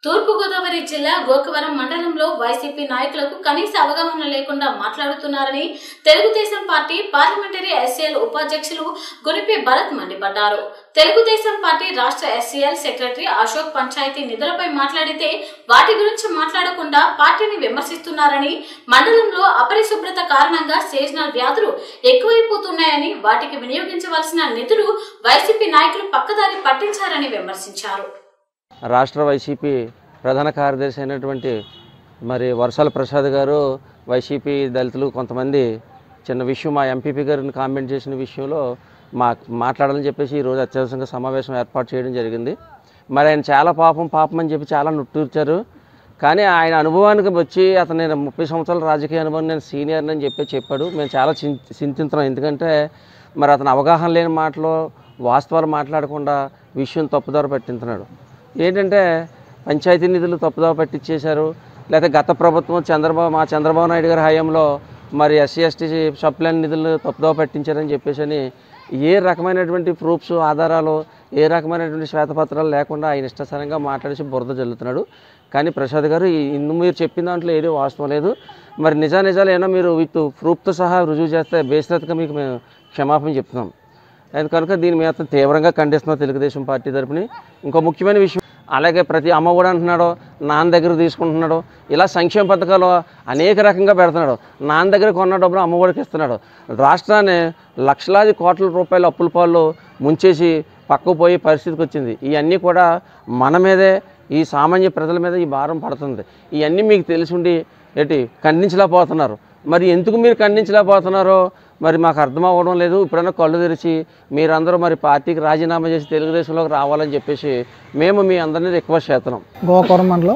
తూర్పుగోదావరి జిల్లా గోకవరం మండలంలో వైసీపీ నాయకులకు కనీస అవగాహన లేకుండా మాట్లాడుతున్నారని తెలుగుదేశం పార్టీ పార్లమెంటరీ ఎస్సీఎల్ ఉపాధ్యక్షులు గునిపి భరత్ మండిపడ్డారు తెలుగుదేశం పార్టీ రాష్ట్ర ఎస్సీఎల్ సెక్రటరీ అశోక్ పంచాయతీ నిధులపై మాట్లాడితే వాటి గురించి మాట్లాడకుండా పార్టీని విమర్శిస్తున్నారని మండలంలో అపరిశుభ్రత కారణంగా సీజనల్ వ్యాధులు ఎక్కువైపోతున్నాయని వాటికి వినియోగించవలసిన నిధులు వైసీపీ నాయకులు పక్కదారి పట్టించారని విమర్శించారు రాష్ట్ర వైసీపీ ప్రధాన కార్యదర్శి అయినటువంటి మరి వర్షాల ప్రసాద్ గారు వైసీపీ దళితులు కొంతమంది చిన్న విషయం మా ఎంపీపీ గారిని కామెంట్ చేసిన విషయంలో మా మాట్లాడాలని చెప్పేసి ఈరోజు అత్యవసరంగా సమావేశం ఏర్పాటు చేయడం జరిగింది మరి ఆయన చాలా పాపం పాపం అని చెప్పి చాలా నుట్టూర్చారు కానీ ఆయన అనుభవానికి వచ్చి అతను నేను ముప్పై సంవత్సరాల రాజకీయ అనుభవం నేను సీనియర్ అని చెప్పి చెప్పాడు మేము చాలా చిం చింతిస్తున్నాం ఎందుకంటే మరి అతను అవగాహన లేని మాటలు వాస్తవాలు మాట్లాడకుండా విషయం తప్పుదారి పట్టించున్నాడు ఏంటంటే పంచాయతీ నిధులు తప్పుదావ పట్టించేశారు లేకపోతే గత ప్రభుత్వం చంద్రబాబు మా చంద్రబాబు నాయుడు గారి హయాంలో మరి ఎస్సీ ఎస్టీ సప్లైన్ నిధులు తప్పుదావ పట్టించారని చెప్పేసి అని ఏ రకమైనటువంటి ప్రూఫ్స్ ఆధారాలు ఏ రకమైనటువంటి శ్వేతపత్రాలు లేకుండా ఆయన ఇష్టసరంగా మాట్లాడేసి బురద జల్లుతున్నాడు కానీ ప్రసాద్ గారు ఈ- ఇನ್ನು మీరు చెప్పిన దాంట్లో ఏది వాస్తవం లేదు మరి నిజా నిజాలు ఏమో మీరు విత్ ప్రూఫ్తో సహా రుజువు చేస్తే బేసిరత్గా మీకు మేము క్షమాపణ చెప్తున్నాం అది కనుక దీని మీద తీవ్రంగా ఖండిస్తున్నాం తెలుగుదేశం పార్టీ తరపుని ఇంకో ముఖ్యమైన విషయం అలాగే ప్రతి అమ్మ కూడా అంటున్నాడు నాన్న దగ్గర తీసుకుంటున్నాడు ఇలా సంక్షేమ పథకాలు అనేక రకంగా పెడుతున్నాడు నాన్న దగ్గర కొన్న డబ్బులు అమ్మఒడికి ఇస్తున్నాడు రాష్ట్రాన్ని లక్షలాది కోట్ల రూపాయల అప్పుల పాలు ముంచేసి పక్కకు పోయే పరిస్థితికి వచ్చింది ఇవన్నీ కూడా మన మీదే ఈ సామాన్య ప్రజల మీద ఈ భారం పడుతుంది ఇవన్నీ మీకు తెలిసి ఉండి ఏంటి ఖండించలేకపోతున్నారు మరి ఎందుకు మీరు ఖండించలేకపోతున్నారో మరి మాకు అర్థం అవ్వడం లేదు ఇప్పుడైనా కళ్ళు తెరిచి మీరందరూ మరి పార్టీకి రాజీనామా చేసి తెలుగుదేశంలోకి రావాలని చెప్పేసి మేము మీ అందరినీ రిక్వెస్ట్ చేస్తున్నాం గోకవరం మండలం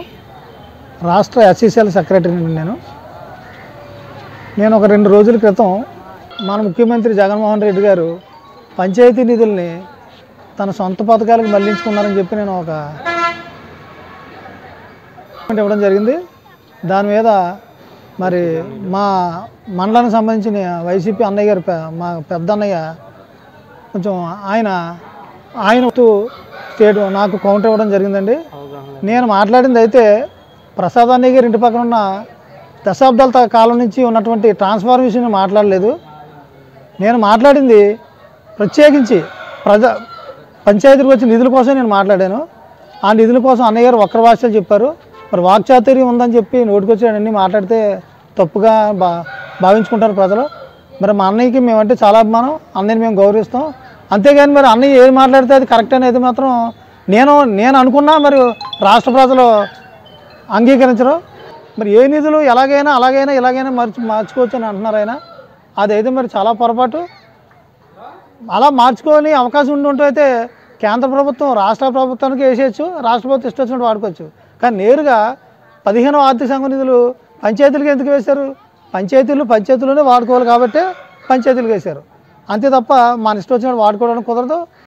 రాష్ట్ర ఎస్సీసీఎల్ సెక్రటరీని నేను నేను ఒక రెండు రోజుల క్రితం మన ముఖ్యమంత్రి జగన్మోహన్ రెడ్డి గారు పంచాయతీ నిధుల్ని తన సొంత పథకాలకు మళ్లించుకున్నారని చెప్పి నేను ఒక కామెంట్ ఇవ్వడం జరిగింది దాని మీద మరి మా మండలానికి సంబంధించిన వైసీపీ అన్నయ్య గారు పె- మా పెద్ద అన్నయ్య కొంచెం ఆయన ఆయన స్టేట్ నాకు కౌంటర్ ఇవ్వడం జరిగిందండి నేను మాట్లాడింది అయితే ప్రసాద్ అన్నయ్య గారి ఇంటి పక్కన ఉన్న దశాబ్దాల త- కాలం నుంచి ఉన్నటువంటి ట్రాన్స్ఫార్మేషన్ మాట్లాడలేదు నేను మాట్లాడింది ప్రత్యేకించి ప్రజా పంచాయతీకి వచ్చే నిధుల కోసం నేను మాట్లాడాను ఆ నిధుల కోసం అన్నయ్య గారు ఒక్కరి భాషలు చెప్పారు మరి వాక్చాతుర్యం ఉందని చెప్పి నోటికొచ్చి అన్నీ మాట్లాడితే తప్పుగా బా భావించుకుంటారు ప్రజలు మరి మా అన్నయ్యకి మేమంటే చాలా అభిమానం అన్నయ్యని మేము గౌరవిస్తాం అంతేగాని మరి అన్నయ్య ఏది మాట్లాడితే అది కరెక్ట్ అనేది మాత్రం నేను నేను అనుకున్నా మరి రాష్ట్ర ప్రజలు అంగీకరించరు మరి ఏ నిధులు ఎలాగైనా అలాగైనా ఇలాగైనా మార్చి మార్చుకోవచ్చు అని అంటున్నారు ఆయన అదైతే మరి చాలా పొరపాటు అలా మార్చుకొని అవకాశం ఉండి ఉంటే అయితే కేంద్ర ప్రభుత్వం రాష్ట్ర ప్రభుత్వానికి వేసేయచ్చు రాష్ట్ర ప్రభుత్వం ఇష్టం వచ్చినట్టు వాడుకోవచ్చు కానీ నేరుగా పదిహేను ఆర్థిక సంఘ నిధులు పంచాయతీలకు ఎందుకు వేశారు పంచాయతీలు పంచాయతీలోనే వాడుకోవాలి కాబట్టి పంచాయతీలకు వేశారు అంతే తప్ప మన ఇష్టం వచ్చినట్టు వాడుకోవడానికి కుదరదు